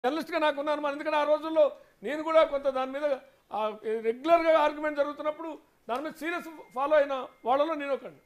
జర్నలిస్ట్గా నాకు ఉన్నాను మరి ఎందుకంటే ఆ రోజుల్లో నేను కూడా కొంత దాని మీద ఆ, రెగ్యులర్గా ఆర్గ్యుమెంట్ జరుగుతున్నప్పుడు దాని మీద సీరియస్ ఫాలో అయిన వాళ్ళలో నేను ఒకటి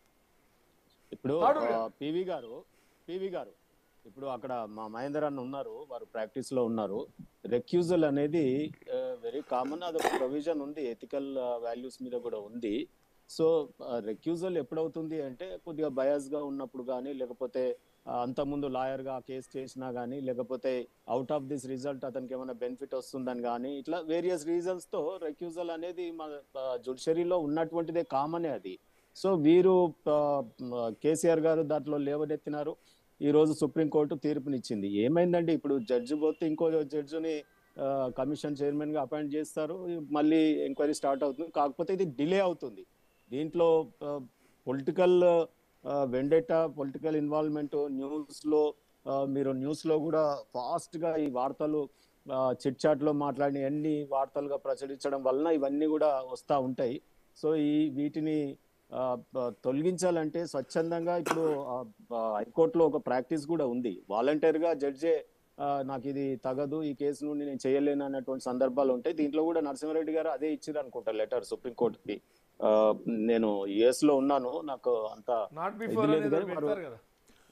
ఇప్పుడు ఆడు- పివి గారు పివి గారు ఇప్పుడు అక్కడ మా మహేందర్ అన్న ఉన్నారు వారు ప్రాక్టీస్ లో ఉన్నారు రెక్యూజల్ అనేది వెరీ కామన్ అది ప్రొవిజన్ ఉంది ఎథికల్ వాల్యూస్ మీద కూడా ఉంది సో రెక్యూజల్ ఎప్పుడవుతుంది అంటే కొద్దిగా బయాస్ గా ఉన్నప్పుడు కానీ లేకపోతే ఆ, అంతకుముందు లాయర్ గా కేసు చేసినా కానీ లేకపోతే అవుట్ ఆఫ్ దిస్ రిజల్ట్ అతనికి ఏమైనా బెనిఫిట్ వస్తుందని కానీ ఇట్లా వేరియస్ రీజన్స్ తో రెక్యూజల్ అనేది మన జుడిషరీలో ఉన్నటువంటిదే కామనే అది సో వీరు ఆ, మ, కేసీఆర్ గారు దాంట్లో లేవనెత్తినారు ఈ రోజు సుప్రీంకోర్టు తీర్పునిచ్చింది ఏమైందండి ఇప్పుడు జడ్జి పోతే ఇంకో జడ్జిని కమిషన్ చైర్మన్ గా అపాయింట్ చేస్తారు మళ్ళీ ఎంక్వైరీ స్టార్ట్ అవుతుంది కాకపోతే ఇది డిలే అవుతుంది దీంట్లో political vendetta political involvement news లో ఆ, మీరు న్యూస్ లో కూడా ఫాస్ట్ గా ఈ వార్తలు చిట్ చాట్ లో మాట్లాడిన అన్ని వార్తలుగా ప్రచురించడం వలన ఇవన్నీ కూడా వస్తూ ఉంటాయి సో ఈ వీటిని ఆ, బ- తొలగించాలంటే స్వచ్ఛందంగా ఇప్పుడు ఆ, బ- హైకోర్టులో ఒక ప్రాక్టీస్ కూడా ఉంది వాలంటీర్ గా జడ్జే ఆ, నాకు ఇది తగదు ఈ కేసు నుండి నేను చేయలేను అన్నటువంటి సందర్భాలు ఉంటాయి దీంట్లో కూడా నరసింహారెడ్డి గారు అదే ఇచ్చారు అనుకుంటా లెటర్ సుప్రీంకోర్టుకి ఆ, నేను యుఎస్ లో ఉన్నాను నాకు అంత నాట్ బిఫోర్ ఇది అనేది లేదు కానీ పెడతారు కదా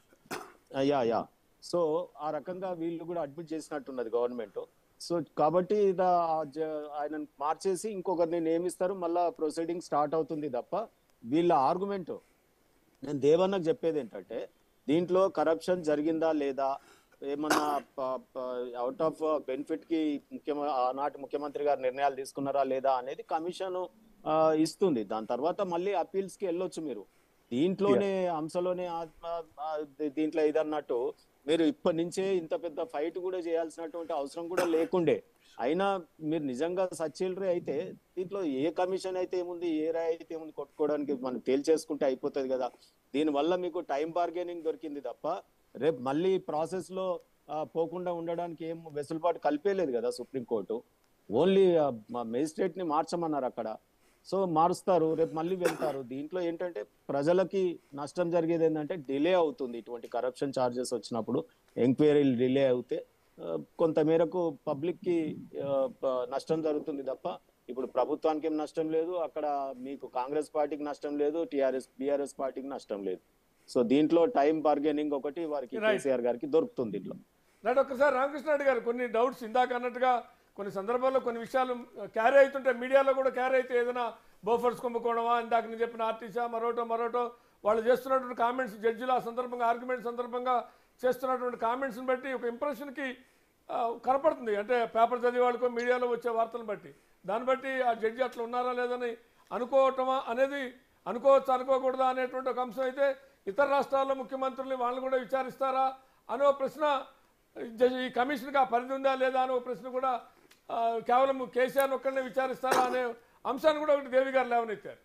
యా యా సో ఆ రకంగా వీళ్ళు కూడా అడ్మిట్ చేసినట్టున్నది గవర్నమెంట్ సో కాబట్టి ఇద ఆయన మార్చేసి ఇంకొకరిని నియమిస్తారు మళ్ళా ప్రొసీడింగ్ స్టార్ట్ అవుతుంది తప్ప వీళ్ళ ఆర్గ్యుమెంట్ నేను దేవన్నకు చెప్పేది ఏంటంటే దీంట్లో కరప్షన్ జరిగిందా లేదా ఏమన్నా అవుట్ ఆఫ్ బెనిఫిట్ కి ముఖ్యమ ఆనాటి ముఖ్యమంత్రి గారు నిర్ణయాలు తీసుకున్నారా లేదా అనేది కమిషన్ ఇస్తుంది దాని తర్వాత మళ్ళీ అపీల్స్ కి వెళ్ళొచ్చు మీరు దీంట్లోనే అంశంలోనే ఆత్మ- ఆ, దీంట్లో ఇదన్నట్టు మీరు ఇప్పటి నుంచే ఇంత పెద్ద ఫైట్ కూడా చేయాల్సినటువంటి అవసరం కూడా లేకుండే అయినా మీరు నిజంగా సచిలరీ అయితే దీంట్లో ఏ కమిషన్ అయితే ఏముంది ఏ రాయి అయితే ఏముంది కొట్టుకోవడానికి మనం తేల్చేసుకుంటే అయిపోతుంది కదా దీనివల్ల మీకు టైం బార్గెనింగ్ దొరికింది తప్ప రేపు మళ్ళీ ప్రాసెస్ లో ఆ, పోకుండా ఉండడానికి ఏం వెసులుబాటు కల్పేలేదు కదా సుప్రీంకోర్టు ఓన్లీ మేజిస్ట్రేట్ ని మార్చమన్నారు అక్కడ సో మారుస్తారు రేపు మళ్ళీ వెళ్తారు దీంట్లో ఏంటంటే ప్రజలకి నష్టం జరిగేది ఏంటంటే డిలే అవుతుంది ఇటువంటి కరప్షన్ చార్జెస్ వచ్చినప్పుడు ఎంక్వైరీలు డిలే అవుతే ఆ, కొంత మేరకు పబ్లిక్ కి ఆ, ప- నష్టం జరుగుతుంది తప్ప ఇప్పుడు ప్రభుత్వానికి ఏం నష్టం లేదు అక్కడ మీకు కాంగ్రెస్ పార్టీకి నష్టం లేదు టిఆర్ఎస్ బిఆర్ఎస్ పార్టీకి నష్టం లేదు సో దీంట్లో టైం బార్గెనింగ్ ఒకటి వారికి Right. కేసీఆర్ గారికి దొరుకుతుంది దీంట్లో నాటి ఒక్కసారి రామకృష్ణారెడ్డి గారు కొన్ని డౌట్స్ ఇందాక అన్నట్టుగా కొన్ని సందర్భాల్లో కొన్ని విషయాలు క్యారీ అవుతుంటే మీడియాలో కూడా క్యారీ అయితే ఏదైనా బోఫర్స్ కుంభకోణమా ఇందాక నేను చెప్పిన ఆర్టీసా మరోటో మరోటో వాళ్ళు చేస్తున్నటువంటి కామెంట్స్ జడ్జిలు ఆ సందర్భంగా ఆర్గ్యుమెంట్ సందర్భంగా చేస్తున్నటువంటి కామెంట్స్ని బట్టి ఒక ఇంప్రెషన్కి కనపడుతుంది అంటే పేపర్ చదివే వాళ్ళకో మీడియాలో వచ్చే వార్తలను బట్టి దాన్ని బట్టి ఆ జడ్జి అట్లా ఉన్నారా లేదని అనుకోవటమా అనేది అనుకోవచ్చు అనుకోకూడదా అనేటువంటి ఒక అంశం అయితే ఇతర రాష్ట్రాల్లో ముఖ్యమంత్రుల్ని వాళ్ళు కూడా విచారిస్తారా అనే ఒక ప్రశ్న జ- ఈ కమిషన్కి ఆ పరిధి ఉందా లేదా అనే ఒక ప్రశ్న కూడా ఆ, కేవలం కేసీఆర్ ఒక్కడనే విచారిస్తారా అనే అంశాన్ని కూడా ఒకటి దేవి గారు లేవనెత్తారు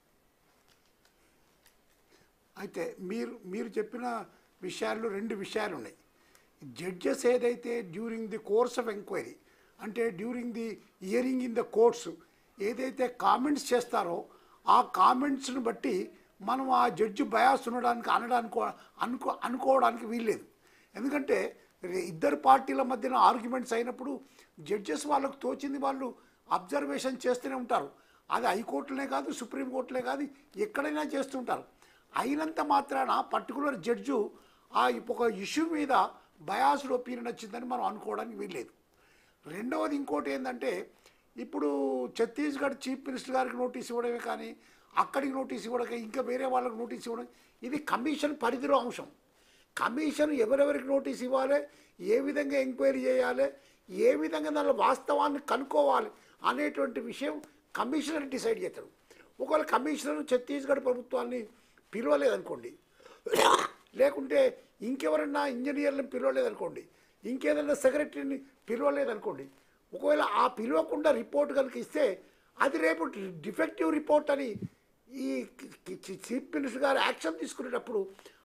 అయితే మీరు మీరు చెప్పిన విషయాల్లో రెండు విషయాలు ఉన్నాయి జడ్జెస్ ఏదైతే during the course of enquiry అంటే during the hearing in the courts ఏదైతే కామెంట్స్ చేస్తారో ఆ కామెంట్స్ని బట్టి మనం ఆ జడ్జి బయాస్ ఉండడానికి అనడానికి అనుకో అనుకోవడానికి వీల్లేదు ఎందుకంటే రే- ఇద్దరు పార్టీల మధ్యన ఆర్గ్యుమెంట్స్ అయినప్పుడు జడ్జెస్ వాళ్ళకు తోచింది వాళ్ళు అబ్జర్వేషన్ చేస్తూనే ఉంటారు అది హైకోర్టులనే కాదు సుప్రీంకోర్టులే కాదు ఎక్కడైనా చేస్తుంటారు అయినంత మాత్రాన పర్టికులర్ జడ్జు ఆ ఒక ఇష్యూ మీద బయాస్డ్ ఒపీనియన్ వచ్చిందని మనం అనుకోవడానికి వీల్లేదు రెండవది ఇంకోటి ఏంటంటే ఇప్పుడు ఛత్తీస్గఢ్ చీఫ్ మినిస్టర్ గారికి నోటీస్ ఇవ్వడమే కానీ అక్కడికి నోటీస్ ఇవ్వడం ఇంకా వేరే వాళ్ళకి నోటీస్ ఇవ్వడం ఇది కమిషన్ పరిధిలో అంశం కమిషన్ ఎవరెవరికి నోటీస్ ఇవ్వాలి ఏ విధంగా ఎంక్వైరీ చేయాలి ఏ విధంగా దానిలో వాస్తవాన్ని కనుక్కోవాలి అనేటువంటి విషయం కమిషనర్ డిసైడ్ చేస్తాడు ఒకవేళ కమిషనర్ ఛత్తీస్గఢ్ ప్రభుత్వాన్ని పిలవలేదనుకోండి లేకుంటే ఇంకెవరన్నా ఇంజనీర్లను పిలవలేదనుకోండి ఇంకేదైనా సెక్రటరీని పిలవలేదనుకోండి ఒకవేళ ఆ పిలవకుండా రిపోర్ట్ కనుక ఇస్తే అది రేపు డిఫెక్టివ్ రిపోర్ట్ అని ఈ చీఫ్ మినిస్టర్ గారు యాక్షన్ తీసుకునేటప్పుడు